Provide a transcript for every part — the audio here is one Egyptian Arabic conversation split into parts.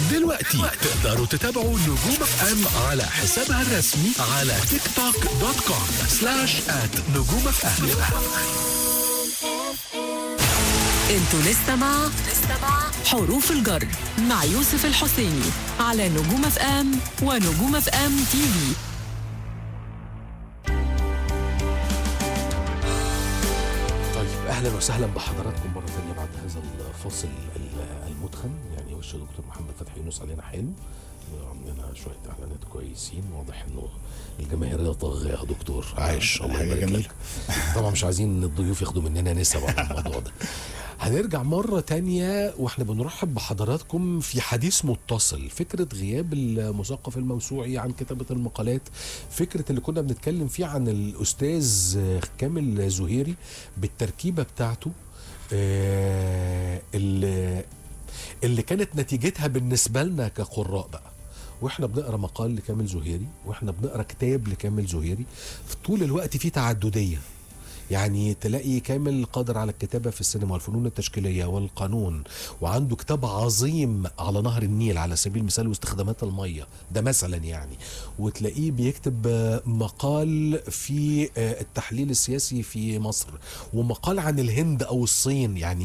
دلوقتي تقدروا تتابعوا نجوم اف ام على حسابها الرسمي على تيك توك دوت كوم سلاش ات نجوم اف ام انتوا لسه مع حروف الجر مع يوسف الحسيني على نجوم اف ام ونجوم اف ام تي في طيب اهلا وسهلا بحضراتكم مره ثانيه بعد هذا الفاصل ال- المدخن يعني وش دكتور محمد فتحي يونس علينا حلو عندنا شويه اعلانات كويسين واضح انه الجماهيريه طاغيه يا دكتور عايش الله حاجة يبارك جميلة. لك طبعا مش عايزين الضيوف ياخدوا مننا نسب على الموضوع ده هنرجع مرة تانية واحنا بنرحب بحضراتكم في حديث متصل فكرة غياب المثقف الموسوعي عن كتابة المقالات فكرة اللي كنا بنتكلم فيه عن الأستاذ كامل زهيري بالتركيبة بتاعته آه، اللي اللي كانت نتيجتها بالنسبة لنا كقراء بقى واحنا بنقرا مقال لكامل زهيري واحنا بنقرا كتاب لكامل زهيري في طول الوقت في تعدديه يعني تلاقي كامل قادر على الكتابة في السينما والفنون التشكيلية والقانون وعنده كتاب عظيم على نهر النيل على سبيل المثال واستخدامات المية ده مثلا يعني وتلاقيه بيكتب آه، مقال في آه، التحليل السياسي في مصر ومقال عن الهند أو الصين يعني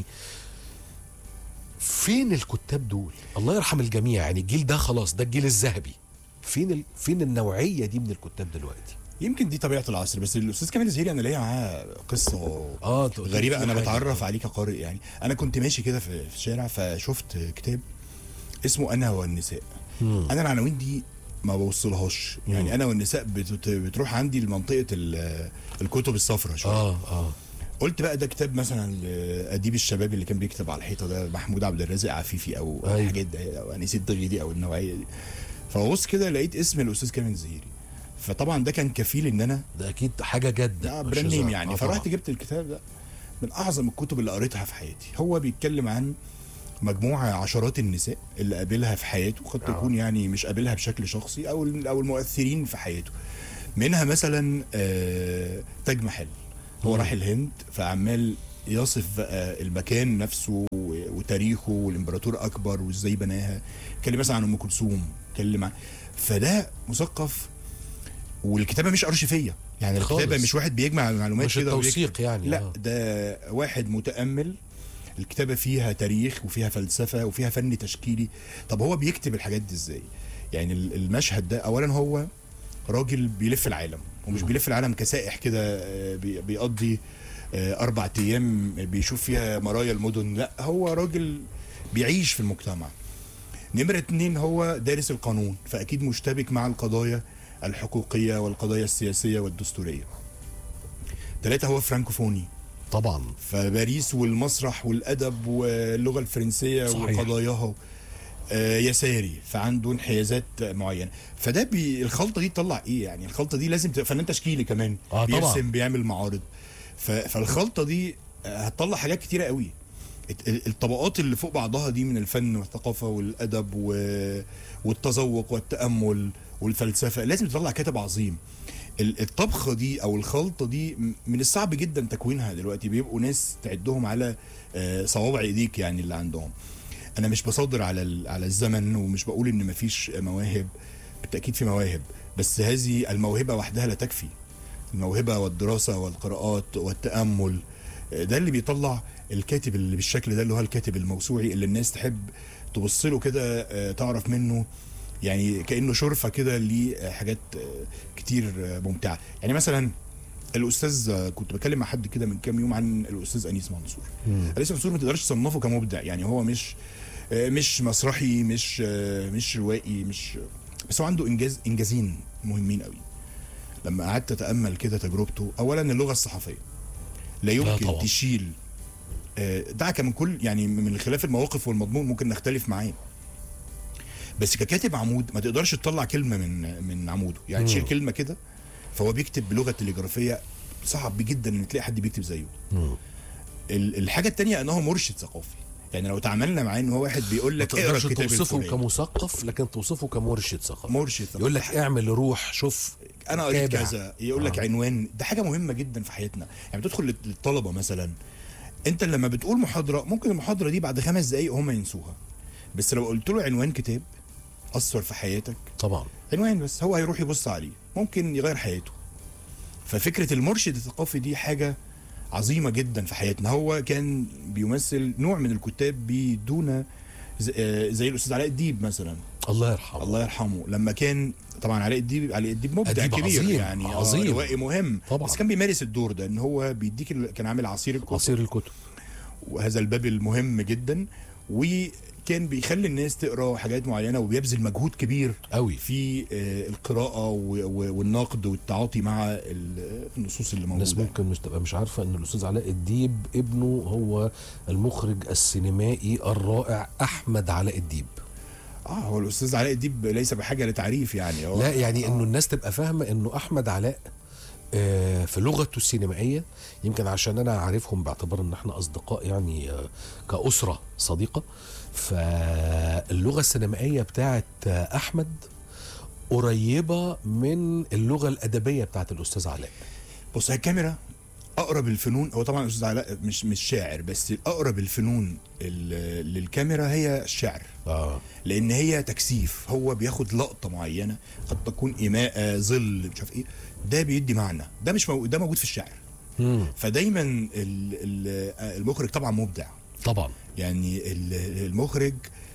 فين الكتاب دول الله يرحم الجميع يعني الجيل ده خلاص ده الجيل الذهبي فين ال... فين النوعية دي من الكتاب دلوقتي يمكن دي طبيعه العصر بس الاستاذ كامل الزهيري انا ليا معاه قصه اه أنت قلت لي غريبه في انا حاجة. بتعرف عليه كقارئ يعني انا كنت ماشي كده في في الشارع فشفت كتاب اسمه انا والنساء انا العناوين دي ما بوصلهاش يعني انا والنساء بت- بتروح عندي لمنطقه ال- الكتب الصفراء شويه اه اه قلت بقى ده كتاب مثلا لاديب الشباب اللي كان بيكتب على الحيطه ده محمود عبد الرازق عفيفي او أيوة. الحاجات دي او انيس الدغيدي او النوعيه دي فببص كده لقيت اسم الاستاذ كامل الزهيري فطبعا ده كان كفيل ان انا ده اكيد حاجه جد ده مش براند هزار. نيم يعني آه فرحت طبعاً. جبت الكتاب ده من اعظم الكتب اللي قريتها في حياتي هو بيتكلم عن مجموعه عشرات النساء اللي قابلها في حياته قد تكون يعني مش قابلها بشكل شخصي او او المؤثرين في حياته منها مثلا آه، تاج محل هو راح الهند فعمال يصف بقى المكان نفسه و- وتاريخه والامبراطور اكبر وازاي بناها اتكلم مثلا عن ام كلثوم اتكلم عن فده مثقف والكتابه مش ارشيفيه يعني الكتابه خالص. مش واحد بيجمع معلومات مش كده التوثيق وبيكتب. يعني، لا آه. ده واحد متامل الكتابه فيها تاريخ وفيها فلسفه وفيها فن تشكيلي طب هو بيكتب الحاجات دي ازاي يعني ال- المشهد ده اولا هو راجل بيلف العالم ومش بيلف العالم كسائح كده آه، بي- بيقضي آه، اربع ايام بيشوف فيها مرايا المدن لا هو راجل بيعيش في المجتمع نمرة اتنين هو دارس القانون فأكيد مشتبك مع القضايا الحقوقية والقضايا السياسية والدستورية ثلاثة هو فرانكوفوني طبعا فباريس والمسرح والأدب واللغة الفرنسية صحيح. وقضاياها آه، يساري فعنده انحيازات معينه فده بي الخلطه دي تطلع ايه يعني الخلطه دي لازم تبقى فنان تشكيلي كمان آه، طبعاً. بيرسم بيعمل معارض ف- فالخلطه دي آه، هتطلع حاجات كتيره قوي الت- ال- الطبقات اللي فوق بعضها دي من الفن والثقافه والادب و- والتذوق والتامل والفلسفه لازم تطلع كاتب عظيم ال- الطبخه دي او الخلطه دي م- من الصعب جدا تكوينها دلوقتي بيبقوا ناس تعدهم على آه، صوابع ايديك يعني اللي عندهم انا مش بصدر على ال- على الزمن ومش بقول ان مفيش مواهب بالتاكيد في مواهب بس هذه الموهبه وحدها لا تكفي الموهبه والدراسه والقراءات والتامل ده اللي بيطلع الكاتب اللي بالشكل ده اللي هو الكاتب الموسوعي اللي الناس تحب تبص له كده آه، تعرف منه يعني كانه شرفه كده لحاجات آه، كتير آه، ممتعه يعني مثلا الاستاذ آه، كنت بكلم مع حد كده من كام يوم عن الاستاذ انيس منصور انيس منصور ما تقدرش تصنفه كمبدع يعني هو مش آه، مش مسرحي مش آه، مش روائي مش بس هو عنده انجاز انجازين مهمين قوي لما قعدت اتامل كده تجربته اولا اللغه الصحفيه لا يمكن طبعاً. تشيل آه، دعك من كل يعني من خلاف المواقف والمضمون ممكن نختلف معاه بس ككاتب عمود ما تقدرش تطلع كلمه من من عموده يعني تشيل كلمه كده فهو بيكتب بلغه تليجرافيه صعب جدا ان تلاقي حد بيكتب زيه ال- الحاجه التانية انه مرشد ثقافي يعني لو تعاملنا معاه ان هو واحد بيقول ما لك اقرا تقدرش الكتاب توصفه الفلاني كمثقف لكن توصفه كمرشد ثقافي مرشد ثقافي يقول لك اعمل روح شوف انا قريت تابع. كذا يقول لك آه. عنوان ده حاجه مهمه جدا في حياتنا يعني بتدخل لل- للطلبه مثلا انت لما بتقول محاضره ممكن المحاضره دي بعد خمس دقائق هم ينسوها بس لو قلت له عنوان كتاب اثر في حياتك طبعا عنوان بس هو هيروح يبص عليه ممكن يغير حياته ففكره المرشد الثقافي دي حاجه عظيمه جدا في حياتنا هو كان بيمثل نوع من الكتاب بيدونا ز- آه، زي الاستاذ علاء الديب مثلا الله يرحمه الله يرحمه لما كان طبعا علاء الديب علاء الديب مبدع أديب كبير عظيم، يعني آه، عظيم. روائي مهم طبعا. بس كان بيمارس الدور ده ان هو بيديك ال- كان عامل عصير الكتب عصير الكتب وهذا الباب المهم جدا وكان بيخلي الناس تقرا حاجات معينه وبيبذل مجهود كبير قوي في آه، القراءه و- و- والنقد والتعاطي مع ال- النصوص اللي الناس موجوده ممكن مش تبقى مش عارفه ان الاستاذ علاء الديب ابنه هو المخرج السينمائي الرائع احمد علاء الديب اه هو الاستاذ علاء الديب ليس بحاجه لتعريف يعني هو لا يعني آه. انه الناس تبقى فاهمه انه احمد علاء آه، في لغته السينمائيه يمكن عشان انا عارفهم باعتبار ان احنا اصدقاء يعني آه، كاسره صديقه فاللغه السينمائيه بتاعت آه، احمد قريبه من اللغه الادبيه بتاعت الاستاذ علاء بص هي الكاميرا اقرب الفنون هو طبعا الاستاذ علاء مش مش شاعر بس اقرب الفنون ال- للكاميرا هي الشعر اه لان هي تكثيف هو بياخد لقطه معينه قد تكون ايماء ظل مش عارف ايه ده بيدي معنى ده مش مو... ده موجود في الشعر مم. فدايما ال... ال... المخرج طبعا مبدع طبعا يعني ال- المخرج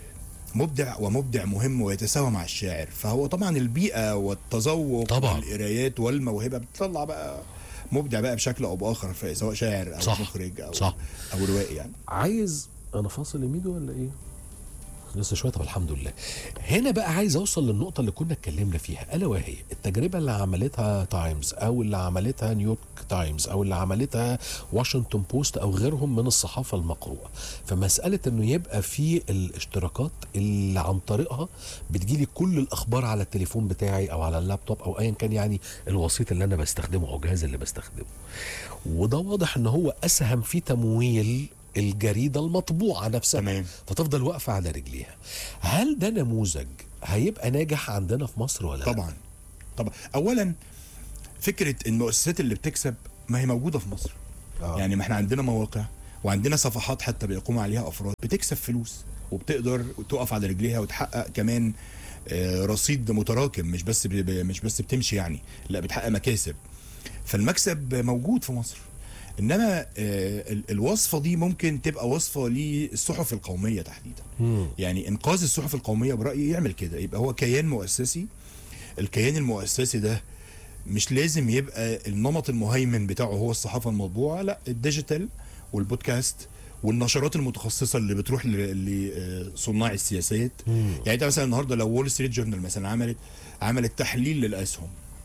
مبدع ومبدع مهم ويتساوى مع الشاعر فهو طبعا البيئه والتذوق طبعا. والقرايات والموهبه بتطلع بقى مبدع بقى بشكل او باخر ف- سواء شاعر او صح. مخرج او صح. او روائي يعني عايز انا فاصل يميدو ولا ايه لسه شويه طب الحمد لله هنا بقى عايز اوصل للنقطه اللي كنا اتكلمنا فيها الا وهي التجربه اللي عملتها تايمز او اللي عملتها نيويورك تايمز او اللي عملتها واشنطن بوست او غيرهم من الصحافه المقروءه فمساله انه يبقى في الاشتراكات اللي عن طريقها بتجيلي كل الاخبار على التليفون بتاعي او على اللابتوب او ايا كان يعني الوسيط اللي انا بستخدمه او الجهاز اللي بستخدمه وده واضح ان هو اسهم في تمويل الجريده المطبوعه نفسها تمام. فتفضل واقفه على رجليها هل ده نموذج هيبقى ناجح عندنا في مصر ولا لا؟ طبعا طبعا اولا فكره المؤسسات اللي بتكسب ما هي موجوده في مصر آه. يعني ما احنا عندنا مواقع وعندنا صفحات حتى بيقوم عليها افراد بتكسب فلوس وبتقدر تقف على رجليها وتحقق كمان آه، رصيد متراكم مش بس ب- ب- مش بس بتمشي يعني لا بتحقق مكاسب فالمكسب موجود في مصر انما آه، ال- الوصفه دي ممكن تبقى وصفه للصحف القوميه تحديدا مم. يعني انقاذ الصحف القوميه برايي يعمل كده يبقى هو كيان مؤسسي الكيان المؤسسي ده مش لازم يبقى النمط المهيمن بتاعه هو الصحافه المطبوعه لا الديجيتال والبودكاست والنشرات المتخصصه اللي بتروح ل- لصناع السياسات يعني انت مثلا النهارده لو وول ستريت جورنال مثلا عملت عملت تحليل للاسهم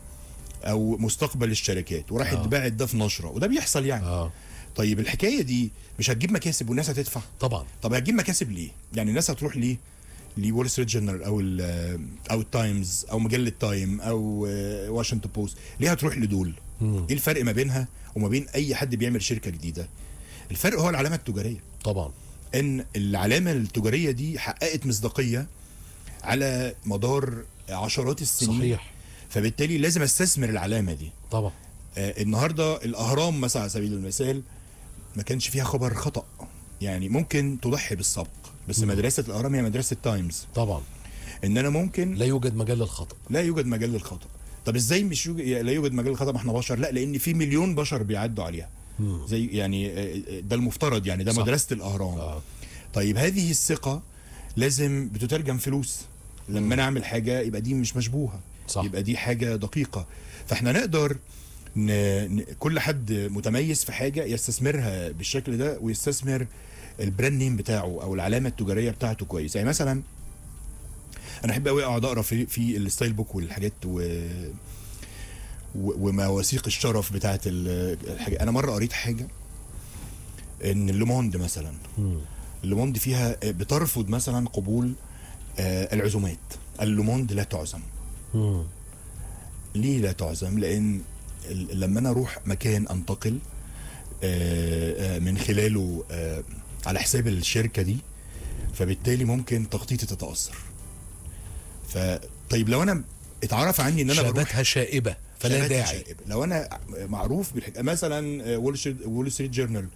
او مستقبل الشركات وراحت آه. باعت ده في نشره وده بيحصل يعني اه طيب الحكايه دي مش هتجيب مكاسب والناس هتدفع طبعا طب هتجيب مكاسب ليه؟ يعني الناس هتروح ليه؟ لول ستريت جورنال او ال او التايمز او مجله تايم او آه، واشنطن بوست ليه هتروح لدول؟ مم. ايه الفرق ما بينها وما بين اي حد بيعمل شركه جديده؟ الفرق هو العلامه التجاريه طبعا ان العلامه التجاريه دي حققت مصداقيه على مدار عشرات السنين صحيح فبالتالي لازم استثمر العلامه دي طبعا آه، النهارده الاهرام مثلا على سبيل المثال ما كانش فيها خبر خطا يعني ممكن تضحي بالسبق بس مم. مدرسه الاهرام هي مدرسه تايمز طبعا ان انا ممكن لا يوجد مجال للخطا لا يوجد مجال للخطا طب ازاي مش يوجد لا يوجد مجال للخطا ما احنا بشر لا لان في مليون بشر بيعدوا عليها مم. زي يعني آه، آه، ده المفترض يعني ده صح. مدرسه الاهرام آه. طيب هذه الثقه لازم بتترجم فلوس لما انا اعمل حاجه يبقى دي مش مشبوهه صح. يبقى دي حاجه دقيقه فاحنا نقدر ن... ن... كل حد متميز في حاجه يستثمرها بالشكل ده ويستثمر البراند نيم بتاعه او العلامه التجاريه بتاعته كويس يعني مثلا انا احب قوي اقعد اقرا في في الستايل بوك والحاجات و... و... ومواثيق الشرف بتاعت ال- الحاجه انا مره قريت حاجه ان لوموند مثلا مم. اللوموند فيها بترفض مثلا قبول آه، العزومات اللوموند لا تعزم مم. ليه لا تعزم لان ال- لما انا اروح مكان انتقل آه، آه، من خلاله آه، على حساب الشركه دي فبالتالي ممكن تخطيطي تتاثر فطيب لو انا اتعرف عني ان انا بروح شابتها شائبه فلا شهادة داعي شائبة. لو انا معروف بالحك... مثلا وول ستريت وول ستريت جورنال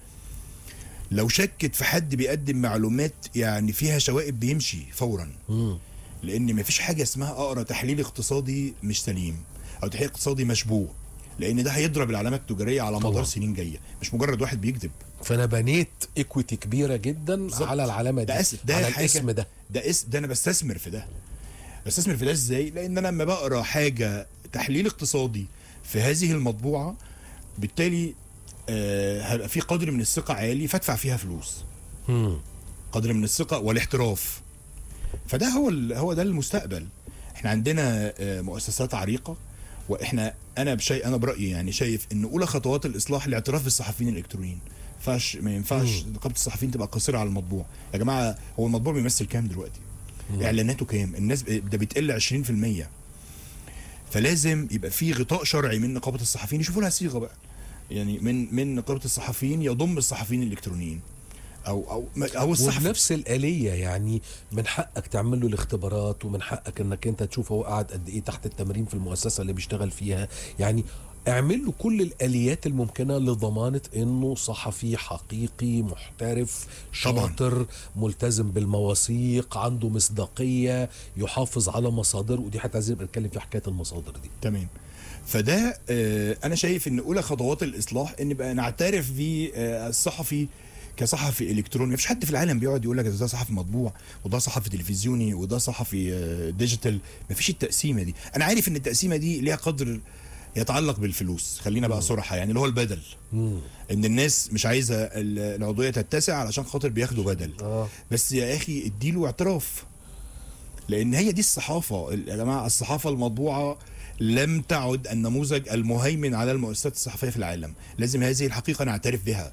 لو شكت في حد بيقدم معلومات يعني فيها شوائب بيمشي فورا مم. لان مفيش حاجه اسمها اقرا تحليل اقتصادي مش سليم او تحليل اقتصادي مشبوه لان ده هيضرب العلامات التجاريه على طبعاً. مدار سنين جايه مش مجرد واحد بيكذب فانا بنيت ايكويتي كبيره جدا بالظبط. على العلامه دي ده أس... ده على حاجة الاسم ده ده اس... ده انا بستثمر في ده بستثمر في ده ازاي لان انا لما بقرا حاجه تحليل اقتصادي في هذه المطبوعه بالتالي آه هيبقى في قدر من الثقه عالي فادفع فيها فلوس مم. قدر من الثقه والاحتراف فده هو ال... هو ده المستقبل احنا عندنا آه، مؤسسات عريقه واحنا انا بشيء انا برايي يعني شايف ان اولى خطوات الاصلاح الاعتراف بالصحفيين الالكترونيين ما ينفعش ما ينفعش نقابه الصحفيين تبقى قاصره على المطبوع يا جماعه هو المطبوع بيمثل كام دلوقتي اعلاناته كام الناس ب- ده بتقل 20% فلازم يبقى في غطاء شرعي من نقابه الصحفيين يشوفوا لها صيغه بقى يعني من من نقابه الصحفيين يضم الصحفيين الالكترونيين او او او الصحفي وبنفس الآلية يعني من حقك تعمل له الاختبارات ومن حقك انك انت تشوف هو قاعد قد ايه تحت التمرين في المؤسسة اللي بيشتغل فيها يعني اعمل له كل الآليات الممكنة لضمانة انه صحفي حقيقي محترف طبعاً. شاطر ملتزم بالمواثيق عنده مصداقية يحافظ على مصادره ودي حتى عايزين نبقى نتكلم في حكاية المصادر دي تمام فده آه، انا شايف ان اولى خطوات الاصلاح ان بقى نعترف بالصحفي كصحفي الكتروني مفيش حد في العالم بيقعد يقول لك ده صحفي مطبوع وده صحفي تلفزيوني وده صحفي آه، ديجيتال مفيش التقسيمه دي انا عارف ان التقسيمه دي ليها قدر يتعلق بالفلوس خلينا بقى صراحه يعني اللي هو البدل ان الناس مش عايزه ال- العضويه تتسع علشان خاطر بياخدوا بدل آه. بس يا اخي اديله اعتراف لان هي دي الصحافه يا جماعه الصحافه المطبوعه لم تعد النموذج المهيمن على المؤسسات الصحفيه في العالم لازم هذه الحقيقه نعترف بها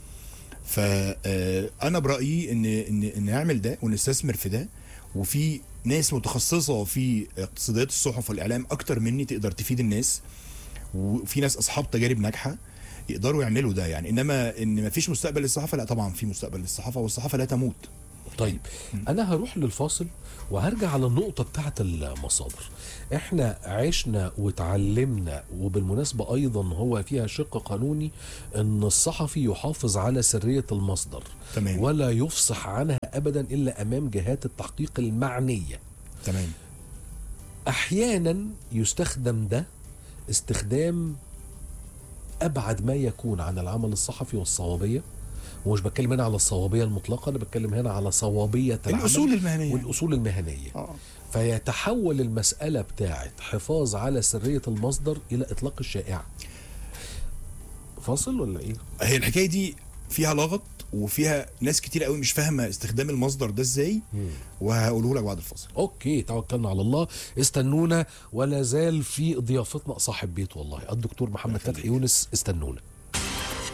فانا برايي ان ان ان نعمل ده ونستثمر في ده وفي ناس متخصصه في اقتصاديات الصحف والاعلام اكتر مني تقدر تفيد الناس وفي ناس اصحاب تجارب ناجحه يقدروا يعملوا ده يعني انما ان ما فيش مستقبل للصحافه لا طبعا في مستقبل للصحافه والصحافه لا تموت طيب انا هروح للفاصل وهرجع على النقطه بتاعه المصادر احنا عشنا وتعلمنا وبالمناسبه ايضا هو فيها شق قانوني ان الصحفي يحافظ على سريه المصدر تمام. ولا يفصح عنها ابدا الا امام جهات التحقيق المعنيه تمام احيانا يستخدم ده استخدام ابعد ما يكون عن العمل الصحفي والصوابيه ومش بتكلم هنا على الصوابيه المطلقه انا بتكلم هنا على صوابيه العمل الأصول المهنية. والاصول المهنيه آه. فيتحول المساله بتاعه حفاظ على سريه المصدر الى اطلاق الشائعه فاصل ولا ايه هي الحكايه دي فيها لغط وفيها ناس كتير قوي مش فاهمه استخدام المصدر ده ازاي وهقوله لك بعد الفاصل اوكي توكلنا على الله استنونا ولا زال في ضيافتنا صاحب بيت والله الدكتور محمد فتحي يونس استنونا